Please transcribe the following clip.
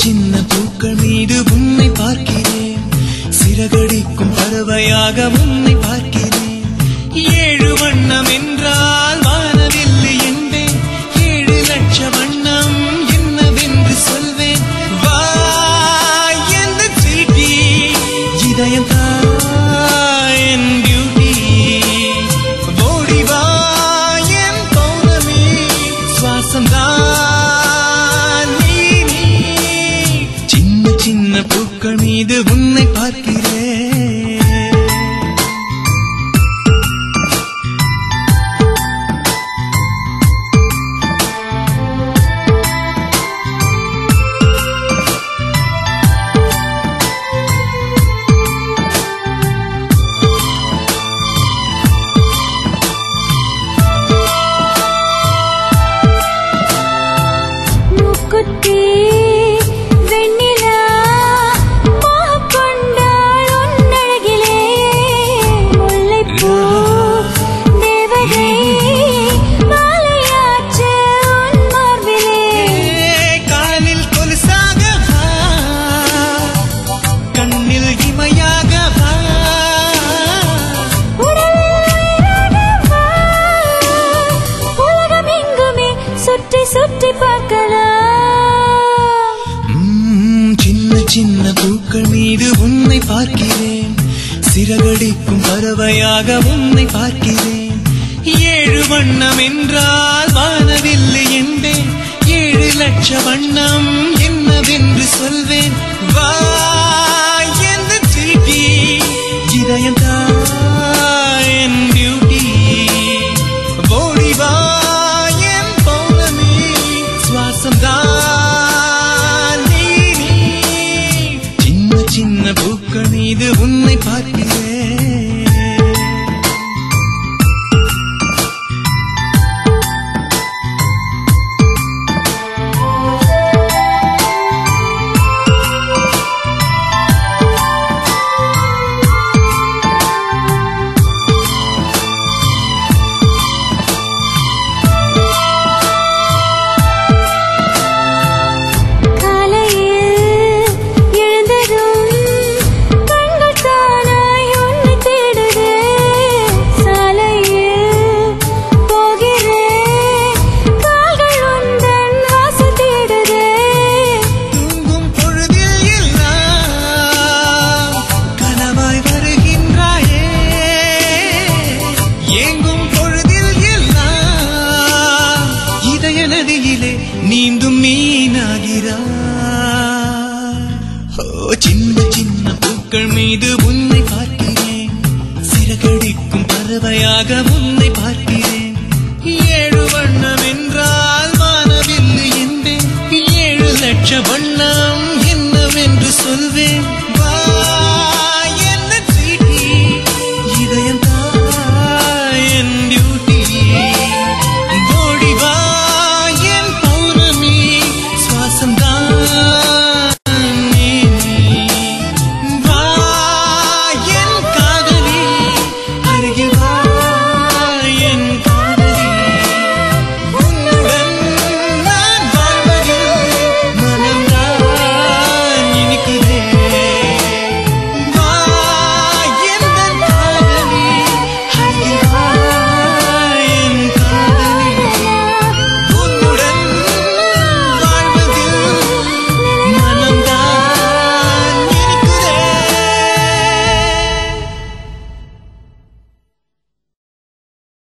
சின்ன பூக்கள் மீது உன்னை பார்க்கிறேன் சிறகடிக்கும் பறவையாக உன்னை பார்க்கிறேன் ஏழு வண்ணம் என்றால் வானவில்லை என்பேன் ஏழு லட்ச வண்ணம் என்னவென்று சொல்வேன் வா எந்த சீட்டி இதயம் என் பியூட்டி ஓடி வா என் பௌர்ணமி சுவாசம் தான் நீ நீ. சின்ன சின்ன பூக்கள் மீது உன்னை பார்க்கிறேன் மூக்குத்தி வெண்ணிலா மோகக் கொண்டாள் உன்னழகிலே முல்லைப்பூ தேவதை மாலையாச்சு உன் மார்பிலே காலில் கொலுசாக வா கண்ணில் இமையாக வா உலகம் எங்குமே சுற்றி சுற்றி பார்க்கலாம் ம்ம், சின்ன சின்ன பூக்கள் மீது உன்னை பார்க்கிறேன் சிறகடிக்கும் பறவையாக உன்னை பார்க்கிறேன் ஏழு வண்ணம் என்றால் வானவில்லை என்பேன் ஏழு லட்ச வண்ணம் என்னவென்று சொல்வேன் வா எந்த சீட்டி இதயம் என் பியூட்டி ஓடி வா என் பௌர்ணமி சுவாசம் தான் நீ நீ. சின்ன சின்ன பூக்கள் மீது உன்னை பார்க்கிறேன் காலையில் எழுந்ததும் கண்கள் தானாய் உன்னை தேடுதே சாலையில் போகிறேன் கால்கள் உந்தன் வாசல் தேடுதே தூங்கும் பொழுதில் எல்லாம் கனவாய் வருகின்றாயே ஏங்கும் பொழுதில் எல்லாம் இதய நதியிலே நீந்தும் மீனாகிறாய் ஓ சின்ன சின்ன பூக்கள் மீது உன்னை பார்க்கிறேன் சிறகடிக்கும் பறவையாக உன்னை பார்க்கிறேன் ஏழு வண்ணம் என்று